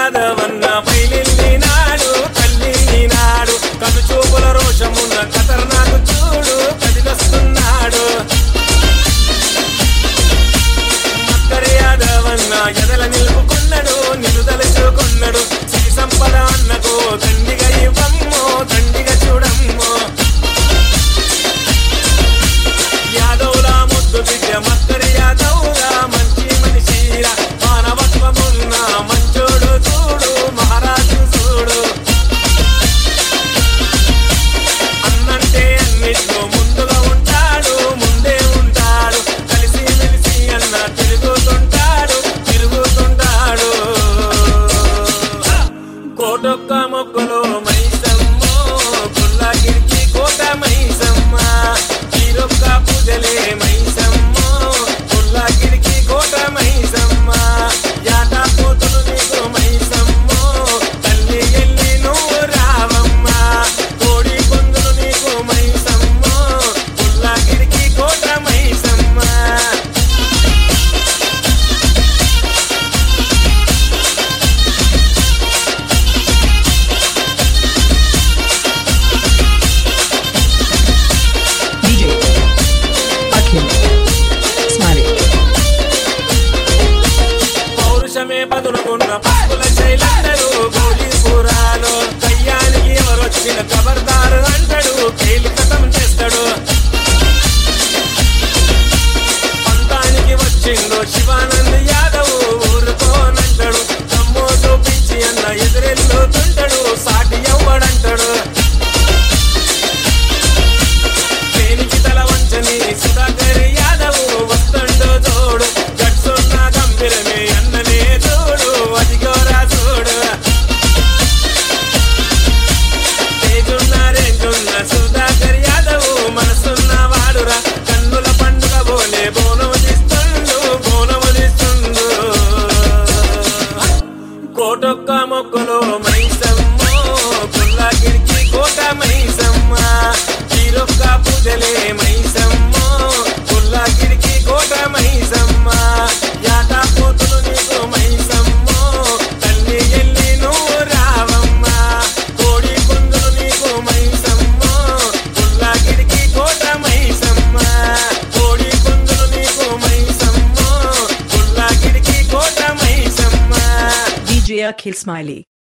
యాదవన్న పైలిల్లి నాడు తల్లి నాడు కను చూపుల రోషమున్న ఖతర్నాకు చూడు కదిలొస్తున్నాడు మక్కరి యాదవన్న ఎదల నిలుపుకున్నాడు నిలుదలుచుకున్నాడు శ్రీ సంపద అన్నకు దండిగా ఇవ్వమ్మో దండిగా చూడమ్మో యాదవులా ముద్దు బిడ్డ మక్కరి యాదవులా మంచి మనిషిరా మానవత్వమున్న మంచోడు చూడు మహారాజు చూడు అన్నంటే అన్నిట్లో ముందుగా ఉంటాడు ముందే ఉంటాడు కలిసి మెలిసి అన్న తిరుగుతుంటాడు తిరుగుతుంటాడు కోటొక్క మొక్కలో మైసమ్మో పుల్లగిరికి కోట మైసమ్మ తీరొక్క పూజలే మైసమ్మో పుల్లగిరికి కోట మైసమ్మ యాట పోతులు నీకు మైసమ్మో తల్లి ఎల్లి నువ్వు రావమ్మ కోడి పొందులు నీకు మైసమ్మో పుల్లగిరికి కోట మైసమ్మ DJ Akhil Smiley పౌరుషమే బదులుకున్న పక్కుల శైలందరూ గోళీ కూరాలు కయ్యానికి ఎవరొచ్చిన ఖబర్దారు అంటాడు కీలికతం చేస్తాడు పంతానికి వచ్చిందో శివానంద్ యాదవ్ ఊరుకోనంటాడు తమ్ము చూపించి అన్న ఎదురెళ్ళుతుంటాడు సాటి ఎవ్వడంటాడు దేనికి తల వంచని సుధాకర్ యాదవ్ వస్తుండో తోడు గట్సున్న గంభీరమే అన్ననే తోడు అదిగోరా చూడు తేజున్న రేంజున్న సుధాకర్ యాదవ్ మనసున్న వాడురా కన్నుల పండుగ బోలే బోనం తీస్తుండు బోనం తీస్తుండు కోటొక్క మొక్కలో మైసమ్మో పుల్లగిరికి కోట మైసమ్మ తీరొక్క పూజలే మైసమ్మో పుల్లగిరికి కోట మైసమ్మ యాట పోతులు నీకు మైసమ్మో తల్లి ఎల్లి నువ్వు రావమ్మ కోడి పుంజులు నీకు మైసమ్మో పుల్లగిరికి కోట మైసమ్మ కోడి పుంజులు నీకు మైసమ్మో పుల్లగిరికి కోట మైసమ్మ DJ Akhil Smiley